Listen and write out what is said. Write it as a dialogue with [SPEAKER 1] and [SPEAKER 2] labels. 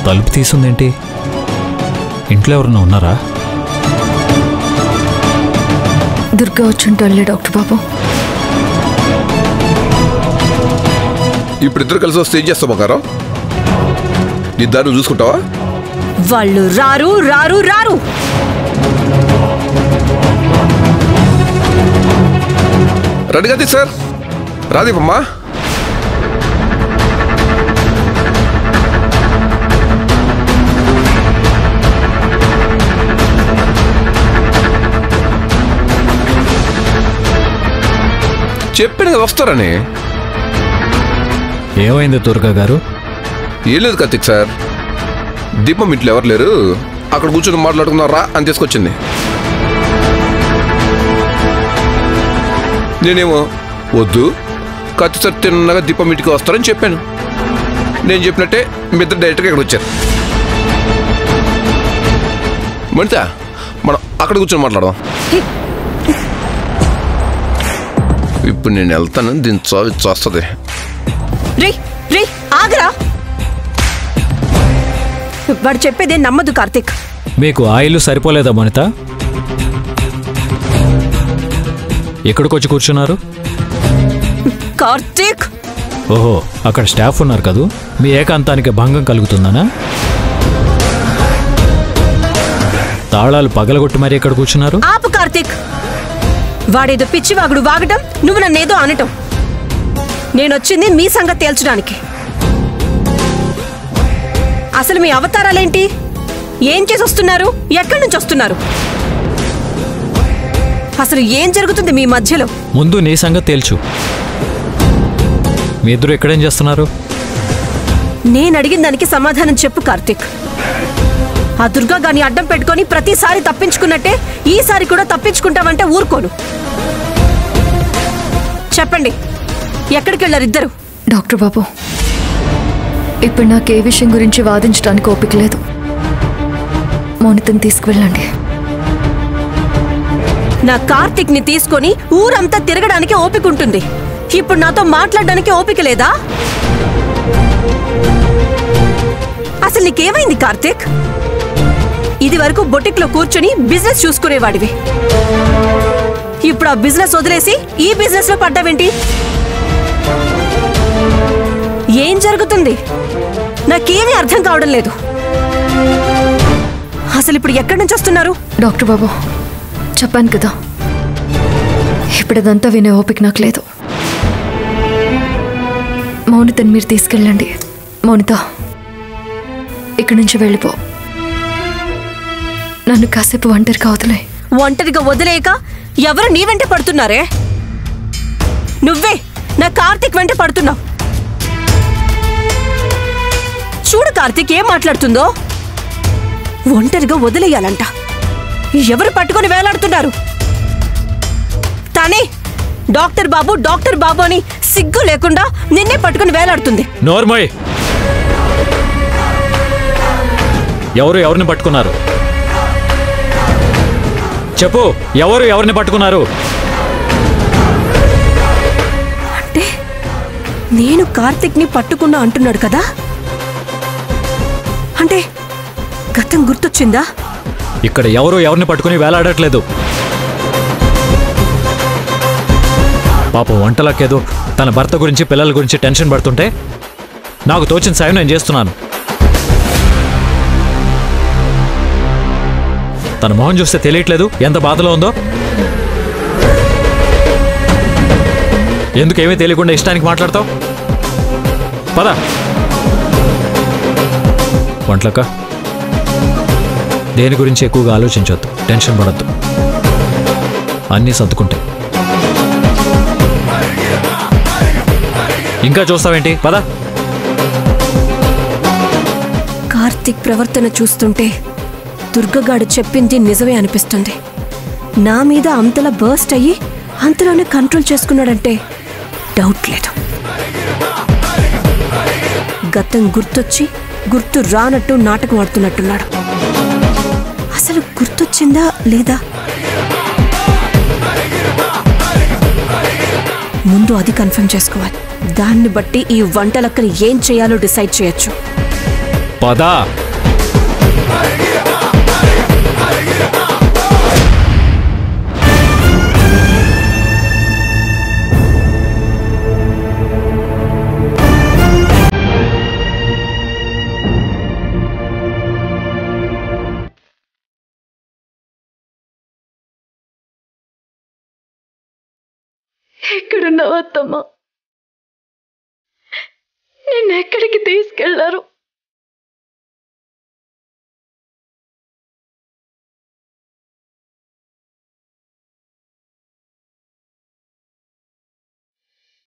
[SPEAKER 1] తలుపు తీసుందేంటి ఇంట్లో ఎవరన్నా ఉన్నారా
[SPEAKER 2] దుర్గా వచ్చుంటాడులే డాక్టర్ బాబు
[SPEAKER 3] ఇప్పుడు ఇద్దరు కలిసి వస్తే ఏం చేస్తావు బంగారం నీ దారి నువ్వు చూసుకుంటావా
[SPEAKER 4] వాళ్ళు రారు రారు రారు
[SPEAKER 3] రెడీ కదా సార్ రాదీపమ్మా చెప్పాను కదా వస్తారని
[SPEAKER 1] ఏమైంది దుర్గా గారు
[SPEAKER 3] ఏం లేదు కార్తిక్ సార్ దీపం ఇంట్లో ఎవరు లేరు అక్కడ కూర్చొని మాట్లాడుకున్నారా అని తీసుకొచ్చింది నేనేమో వద్దు కత్తి సార్ తిన్నగా దీపం ఇంటికి వస్తారని చెప్పాను నేను చెప్పినట్టే మీ ఇద్దరు డైరెక్ట్గా ఇక్కడ వచ్చారు మణిత మనం అక్కడ కూర్చొని మాట్లాడదాం ఇప్పుడు నేను వెళ్తాను దీని చావి చూస్తుంది
[SPEAKER 4] రే రే ఆగరా వాడు చెప్పేదే నమ్మదు కార్తీక్
[SPEAKER 1] మీకు ఆయిల్ సరిపోలేదా మనిత ఎక్కడికొచ్చి కూర్చున్నారు
[SPEAKER 4] కార్తీక్
[SPEAKER 1] ఓహో అక్కడ స్టాఫ్ ఉన్నారు కదూ మీ ఏకాంతానికి భంగం కలుగుతుందనా తాళాలు పగలగొట్టి మరి ఎక్కడ కూర్చున్నారు
[SPEAKER 4] ఆపు కార్తీక్ వాడేదో పిచ్చి వాగుడు వాగటం నువ్వు నన్నేదో అనటం నేనొచ్చింది మీ సంగతి తేల్చడానికి అసలు మీ అవతారాలేంటి ఏం చేసి వస్తున్నారు ఎక్కడి నుంచి వస్తున్నారు అసలు ఏం జరుగుతుంది మీ మధ్యలో
[SPEAKER 1] ముందు నీ సంగతి తేల్చు మీ ఇద్దరు ఎక్కడేం చేస్తున్నారు
[SPEAKER 4] నేను అడిగిన దానికి సమాధానం చెప్పు కార్తీక్ ఆ దుర్గా గాని అడ్డం పెట్టుకొని ప్రతిసారి తప్పించుకున్నట్టే ఈసారి కూడా తప్పించుకుంటామంటే ఊరుకోను చెప్పండి ఎక్కడికి వెళ్ళారు ఇద్దరు
[SPEAKER 2] డాక్టర్ బాబు ఇప్పుడు నాకు ఏ విషయం గురించి వాదించడానికి ఓపిక లేదు మౌనితని తీసుకువెళ్ళండి
[SPEAKER 4] నా కార్తీక్ ని తీసుకొని ఊరంతా తిరగడానికి ఓపిక ఉంటుంది ఇప్పుడు నాతో మాట్లాడడానికి ఓపిక లేదా అసలు నీకేమైంది కార్తీక్ ఇది వరకు బొటిక్ లో కూర్చొని బిజినెస్ చూసుకునేవాడివి ఇప్పుడు ఆ బిజినెస్ వదిలేసి ఈ బిజినెస్ లో పడ్డావేంటి ఏం జరుగుతుంది నాకేమీ అర్థం కావడం లేదు అసలు ఇప్పుడు ఎక్కడి నుంచి వస్తున్నారు
[SPEAKER 2] డాక్టర్ బాబు చెప్పాను కదా ఇప్పుడు అదంతా వినే ఓపిక నాకు లేదు మౌనితని మీరు తీసుకెళ్ళండి మౌనిత ఇక్కడి నుంచి వెళ్ళిపో నన్ను కాసేపు ఒంటరిగా వదిలే
[SPEAKER 4] ఒంటరిగా వదిలేయక ఎవరు నీ వెంట పడుతున్నారే నువ్వే నా కార్తీక్ వెంట పడుతున్నావు చూడు కార్తీక్ ఏం మాట్లాడుతుందో ఒంటరిగా వదిలేయాలంట ఎవరు పట్టుకొని వేలాడుతున్నారు తానే డాక్టర్ బాబు డాక్టర్ బాబు అని సిగ్గు లేకుండా నిన్నే పట్టుకొని వేలాడుతుంది
[SPEAKER 1] నోర్మోయ్ ఎవరు ఎవరిని పట్టుకున్నారు చెప్పు ఎవరు ఎవరిని పట్టుకున్నారు
[SPEAKER 4] అంటే నేను కార్తిక్ ని పట్టుకున్నా అంటున్నాడు కదా అంటే గతం గుర్తొచ్చిందా
[SPEAKER 1] ఇక్కడ ఎవరు ఎవరిని పట్టుకుని వేలాడట్లేదు పాపం వంటలకేదో తన భర్త గురించి పిల్లల గురించి టెన్షన్ పడుతుంటే నాకు తోచిన సాయం నేను చేస్తున్నాను తన మొహం చూస్తే తెలియట్లేదు ఎంత బాధలో ఉందో ఎందుకు ఏమీ తెలియకుండా ఇష్టానికి మాట్లాడతావు పద వంటలక్క దేని గురించి ఎక్కువగా ఆలోచించొద్దు టెన్షన్ పడద్దు అన్నీ సర్దుకుంటాయి ఇంకా చూస్తావేంటి పద
[SPEAKER 4] కార్తిక్ ప్రవర్తన చూస్తుంటే దుర్గగాడు చెప్పింది నిజమే అనిపిస్తుంది నా మీద అంతలా బర్స్ట్ అయ్యి అంతలోనే కంట్రోల్ చేసుకున్నాడంటే డౌట్ లేదు గతం గుర్తొచ్చి గుర్తు రానట్టు నాటకం ఆడుతున్నట్టున్నాడు అసలు గుర్తొచ్చిందా లేదా ముందు అది కన్ఫర్మ్ చేసుకోవాలి దాన్ని బట్టి ఈ వంటలక్కని ఏం చేయాలో డిసైడ్ చేయొచ్చు
[SPEAKER 1] పదా
[SPEAKER 2] ఎక్కడున్నావు అత్తమ్మ నిన్ను ఎక్కడికి తీసుకెళ్లారు